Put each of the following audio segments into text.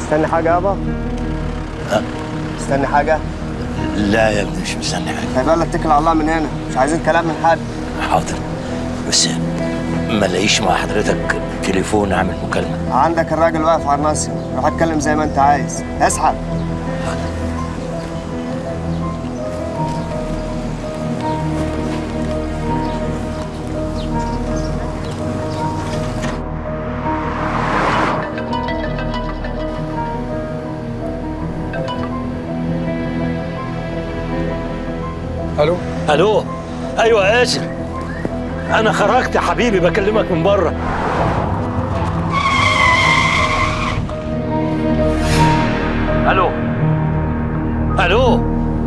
مستني حاجه يابا ها؟ مستني حاجه لا يا ابني مش مستني حاجه طيب يلا اتكل على الله من هنا مش عايزين كلام من حد حاضر بس ما لاقيش مع حضرتك تليفون اعمل مكالمه عندك الراجل واقف على الناصية روح اتكلم زي ما انت عايز اسحب الو الو ايوه ياسر انا خرجت يا حبيبي بكلمك من بره الو الو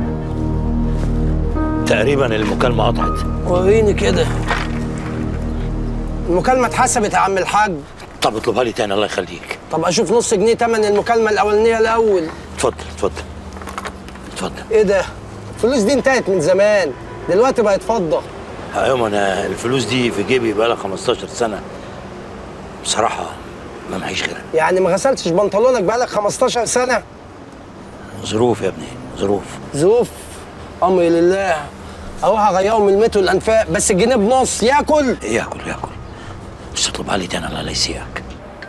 تقريبا المكالمه قطعت وريني كده المكالمة اتحسبت يا عم الحاج طب اطلبها لي تاني الله يخليك طب اشوف نص جنيه تمن المكالمة الأولانية الأول اتفضل اتفضل اتفضل ايه ده؟ الفلوس دي انتهت من زمان دلوقتي بقت فضة ايوه ما انا الفلوس دي في جيبي بقالها 15 سنه بصراحه ما معيش غيرها يعني ما غسلتش بنطلونك بقالك 15 سنة ظروف يا ابني ظروف ظروف أمري لله أروح أغيره من المتر الأنفاق بس الجنيه بنص ياكل ياكل ياكل بس اطلبها لي تاني الله لا يسيئك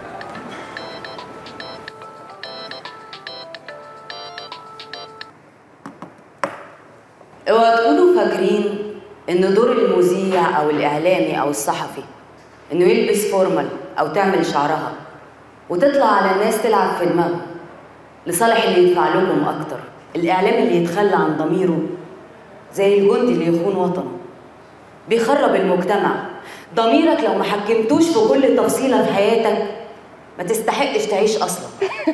اوعوا تكونوا فاكرين ان دور المذيع او الاعلامي او الصحفي انه يلبس فورمال او تعمل شعرها وتطلع على الناس تلعب في دماغهم لصالح اللي يدفع لكم اكتر الاعلام اللي يتخلى عن ضميره زي الجندي اللي يخون وطنه بيخرب المجتمع ضميرك لو ما حكمتوش في كل تفصيله في حياتك ما تستحقش تعيش اصلا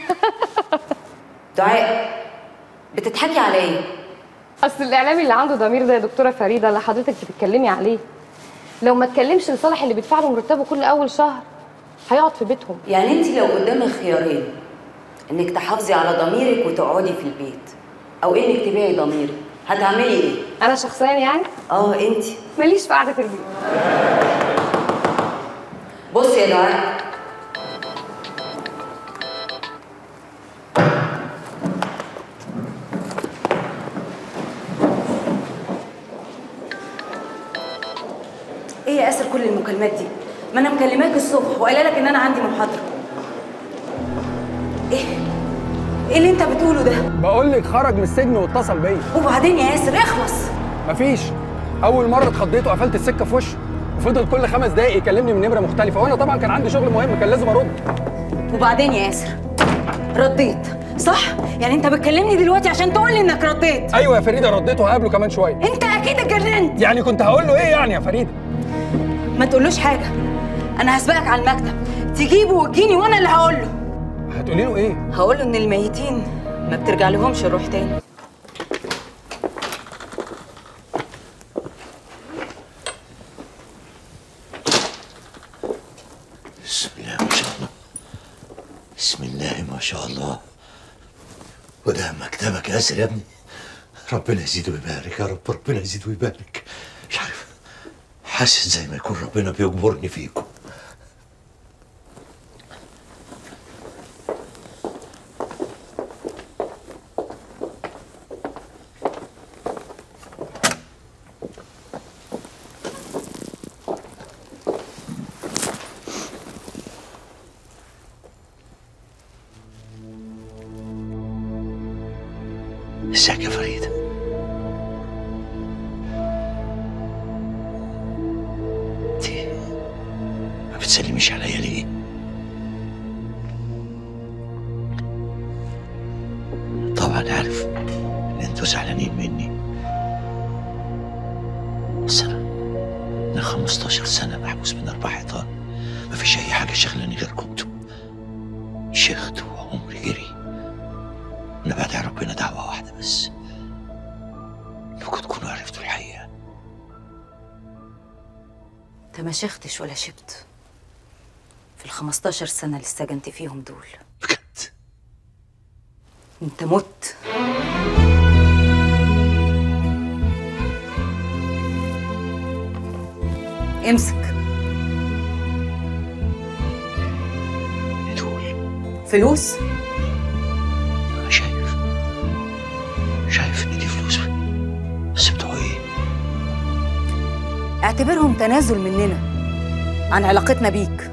دعاء بتضحكي على ايه اصل الاعلامي اللي عنده ضمير زي دكتوره فريده اللي حضرتك بتتكلمي عليه لو ما اتكلمش لصالح اللي بيدفع له مرتبه كل اول شهر هيقعد في بيتهم يعني انت لو قدامك خيارين انك تحافظي على ضميرك وتقعدي في البيت او انك تبيعي ضميرك هتعملي ايه انا شخصيا يعني اه انت ماليش في قعده البيت بصي يا دعاء ايه يا اسر كل المكالمات دي ما انا مكلماك الصبح وقايله لك ان انا عندي محاضره ايه ايه اللي انت بتقوله ده بقول لك خرج من السجن واتصل بيا وبعدين يا ياسر اخلص مفيش اول مره اتخضيت وقفلت السكه في وشه وفضل كل خمس دقايق يكلمني من نمره مختلفه وانا طبعا كان عندي شغل مهم كان لازم ارد وبعدين يا ياسر رديت صح يعني انت بتكلمني دلوقتي عشان تقول لي انك رديت ايوه يا فريده رديت وهقابله كمان شويه انت اكيد اتجننت يعني كنت هقول له ايه يعني يا فريده ما تقولوش حاجه انا هسبقك على المكتب تجيبه وتجيني وانا اللي هقول له هتقولي له ايه هقول له ان الميتين ما بترجع لهمش الروح تاني بسم الله ما شاء الله بسم الله ما شاء الله وده مكتبك يا ياسر يا ابني ربنا يزيد ويبارك يا رب ربنا يزيد ويبارك مش عارف حاسس زي ما يكون ربنا بيجبرني فيكم ازيك يا فريدة انت ما بتسلميش عليا ليه طبعا عارف ان انتوا زعلانين مني بس انا انا 15 سنة محبوس بين اربع حيطان مفيش اي حاجة شغلاني غيركم انتوا شيخت وعمري جري انا بدعي ربنا دعوة واحدة بس انكم تكونوا عرفتوا الحقيقة انت ما شختش ولا شبت في ال 15 سنه اللي استجنت فيهم دول بجد انت مت امسك دول فلوس اعتبرهم تنازل مننا عن علاقتنا بيك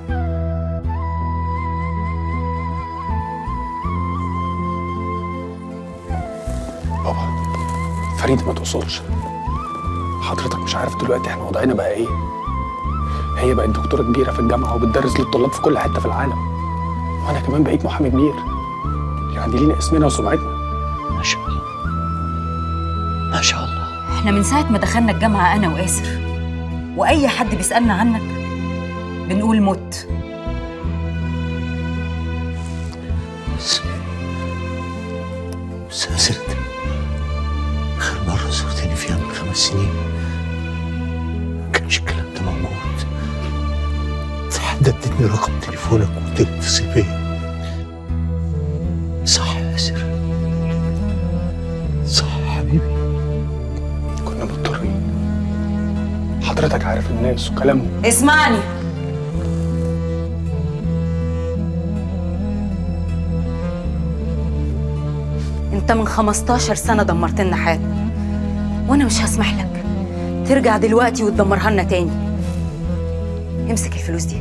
بابا فريد ما تقصرش حضرتك مش عارف دلوقتي احنا وضعنا بقى ايه هي بقت دكتورة كبيرة في الجامعة وبتدرس للطلاب في كل حتة في العالم وانا كمان بقيت محامي كبير يعني لينا اسمنا وسمعتنا ما شاء الله ما شاء الله احنا من ساعة ما دخلنا الجامعة أنا وآسر وأي حد بيسألنا عنك بنقول مت بس بس يا ست آخر مرة زرتني فيها من خمس سنين ما كانش الكلام ده موجود في حد ادتني رقم تليفونك وتتصل بيا صح يا ياسر صح يا حبيبي كنا مضطرين حضرتك عارف الناس وكلامهم اسمعني انت من 15 سنة دمرت لنا حياتنا وانا مش هسمح لك ترجع دلوقتي وتدمرها لنا تاني امسك الفلوس دي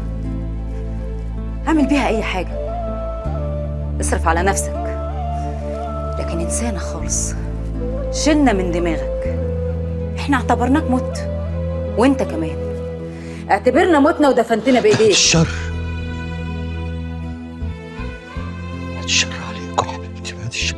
اعمل بيها اي حاجة اصرف على نفسك لكن انسانا خالص شلنا من دماغك احنا اعتبرناك مت وانت كمان اعتبرنا متنا ودفنتنا بايديك الشر بعد الشر عليكم يا حبيبتي بعد الشر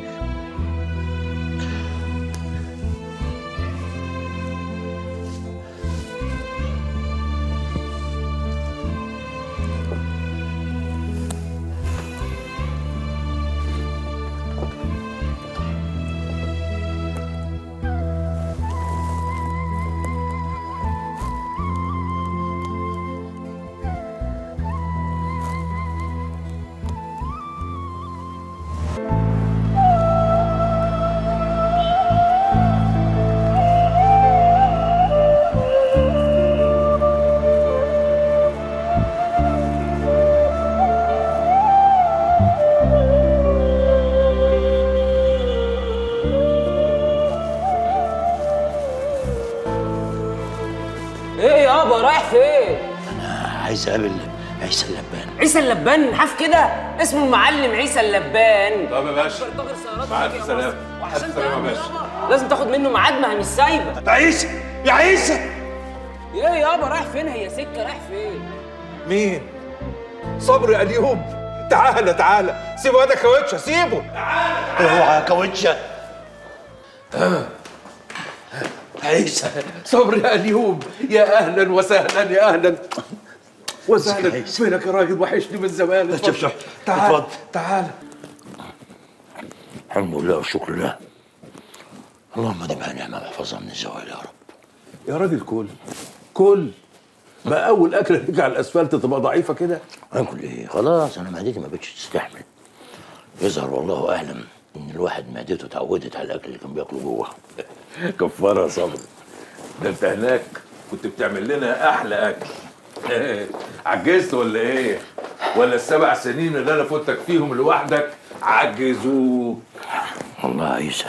ايه يابا رايح فين؟ انا عايز اقابل عيسى اللبان عيسى اللبان حاف كده اسمه المعلم عيسى اللبان طب يا باشا مع ألف سلامة. وعشان ألف سلامة يا تعمل باشا. يابا لازم تاخد منه ميعاد ما هي مش سايبه يا عيسى يا عيسى ايه يابا رايح فين هي سكه رايح فين؟ مين؟ صبري اليوب تعالى تعالى سيبه هذا كاوتشة سيبه اوعى يا كاوتشة عيسى صبري يا اليوب يا اهلا وسهلا يا اهلا وسهلا عيسى. فينك يا راجل وحشني من زمان اتفضل. اتفضل. تعال اتفضل. تعال الحمد لله والشكر لله اللهم دمها نعمة واحفظها من الزوال يا رب يا راجل كل كل ما اول اكله تيجي على الاسفلت تبقى ضعيفه كده اكل ايه خلاص انا معدتي ما بقتش تستحمل يظهر والله اعلم ان الواحد معدته اتعودت على الاكل اللي كان بياكله جوه كفاره يا صبري ده انت هناك كنت بتعمل لنا احلى اكل عجزت ولا ايه ولا السبع سنين اللي انا فوتك فيهم لوحدك عجزوك والله يا عيسى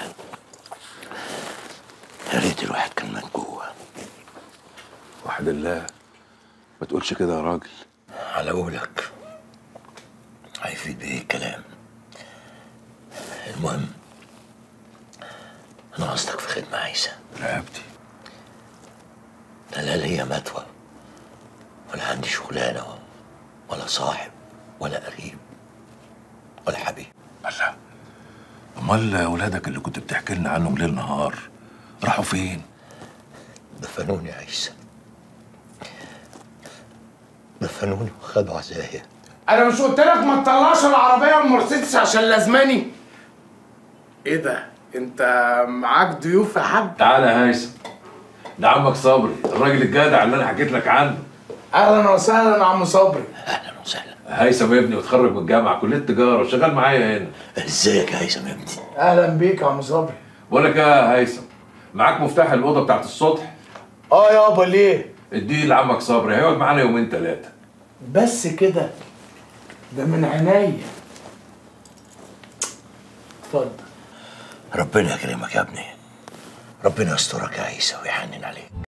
يا ريت الواحد كان مات جوه وحد الله ما تقولش كده يا راجل على قولك هيفيد بايه الكلام المهم انا قصدك في خدمة عيسى رقبتي لا لا ليا متوى ولا عندي شغلانة ولا صاحب ولا قريب ولا حبيب الله امال اولادك اللي كنت بتحكي لنا عنهم ليل نهار راحوا فين دفنوني يا عيسى دفنوني وخدوا عزايا انا مش قلت لك ما تطلعش العربيه المرسيدس عشان لازماني ايه ده انت معاك ضيوف يا حاج تعالى يا هيثم ده عمك صبري الراجل الجدع اللي انا حكيت لك عنه اهلا وسهلا يا عم صبري اهلا وسهلا هيثم ابني وتخرج من الجامعه كليه تجاره وشغال معايا هنا ازيك يا هيثم يا ابني اهلا بيك يا عم صبري بقول لك يا هيثم معاك مفتاح الاوضه بتاعت السطح اه يابا ليه اديه لعمك صبري هيقعد معانا يومين ثلاثه بس كده ده من عينيا اتفضل ربنا يكرمك يا ابني ربنا يسترك يا عيسى ويحنن عليك